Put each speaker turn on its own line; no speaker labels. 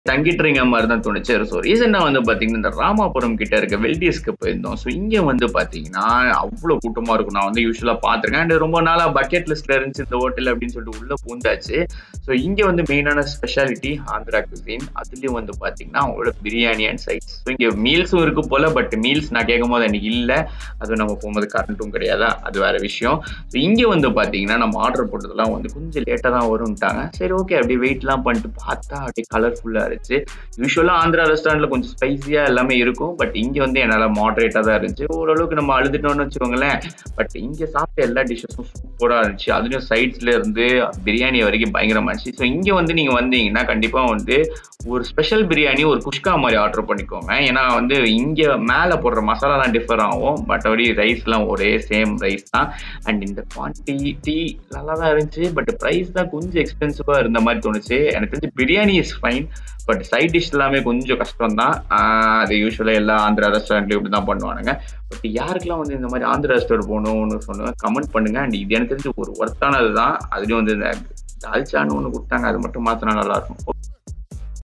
தங்கிட்டுறீங்க மாதிரி தான் தோணுச்சு ஸோ ரீசெண்டாக வந்து பார்த்தீங்கன்னா இந்த ராமாபுரம் கிட்ட இருக்க வெல்டிஸ்க்கு போயிருந்தோம் ஸோ இங்கே வந்து பார்த்தீங்கன்னா அவ்வளோ கூட்டமாக இருக்கும் நான் வந்து யூஸ்வலாக பார்த்துருக்கேன் அண்ட் ரொம்ப நாளாக பக்கெட் லிஸ்ட்டில் இருந்துச்சு இந்த ஹோட்டல் அப்படின்னு சொல்லிட்டு உள்ளே பூந்தாச்சு ஸோ இங்கே வந்து மெயினான ஸ்பெஷாலிட்டி ஆந்திரா குசின் அதுலேயும் வந்து பார்த்தீங்கன்னா அவங்களோட பிரியாணி அண்ட் சைட்ஸ் ஸோ இங்கே மீல்ஸும் இருக்கு போல் பட் மீல்ஸ் நான் கேட்கும் போது அன்றைக்கி இல்லை அதுவும் நம்ம போகும்போது கரண்ட்டும் கிடையாதா அது வேற விஷயம் ஸோ இங்கே வந்து பார்த்தீங்கன்னா நம்ம ஆர்டர் போட்டதெல்லாம் வந்து கொஞ்சம் லேட்டாக தான் வரும்ட்டாங்க சரி ஓகே அப்படியே வெயிட்லாம் பண்ணிட்டு பார்த்தா அப்படியே கலர்ஃபுல்லாக இருந்துச்சு யூஸ்வலாக ஆந்திரா ரெஸ்டாரண்ட்டில் கொஞ்சம் ஸ்பைஸியாக எல்லாமே இருக்கும் பட் இங்கே வந்து என்னால் மாடரேட்டாக தான் இருந்துச்சு ஓரளவுக்கு நம்ம அழுதுட்டோம்னு வச்சுக்கோங்களேன் பட் இங்கே சாப்பிட்ட எல்லா டிஷ்ஷஸும் சூப்பராக இருந்துச்சு அதுலேயும் சைட்ஸ்ல இருந்து பிரியாணி வரைக்கும் பயங்கரமாக இருந்துச்சு ஸோ இங்கே வந்து நீங்கள் வந்தீங்கன்னா கண்டிப்பாக வந்து ஒரு ஸ்பெஷல் பிரியாணி ஒரு குஷ்கா மாதிரி ஆர்டர் பண்ணிக்கோங்க ஏன்னா வந்து இங்கே மேலே போடுற மசாலாலாம் டிஃபர் ஆகும் பட் அப்படி ரைஸ்லாம் ஒரே சேம் ரைஸ் தான் அண்ட் இந்த குவான்டிட்டி நல்லா தான் இருந்துச்சு பட் ப்ரைஸ் தான் கொஞ்சம் எக்ஸ்பென்சிவாக இருந்த மாதிரி தோணுச்சு எனக்கு தெரிஞ்சு biryani is fine but side dish எல்லாமே கொஞ்சம் கஷ்டம் தான் அது யூஸ்வலாக எல்லா ஆந்திரா ரெஸ்டாரண்ட்லையும் இப்படி தான் பண்ணுவானுங்க பட் யாருக்கெல்லாம் வந்து இந்த மாதிரி ஆந்திரா ரெஸ்டாரண்ட் போகணும்னு சொன்னாங்க கமெண்ட் பண்ணுங்க அண்ட் இது எனக்கு தெரிஞ்சு ஒரு ஒர்த்தானது தான் அதுலேயும் வந்து இந்த தால்ச்சான்னு ஒன்று கொடுத்தாங்க அது மட்டும் மாற்றினா நல்லா இருக்கும்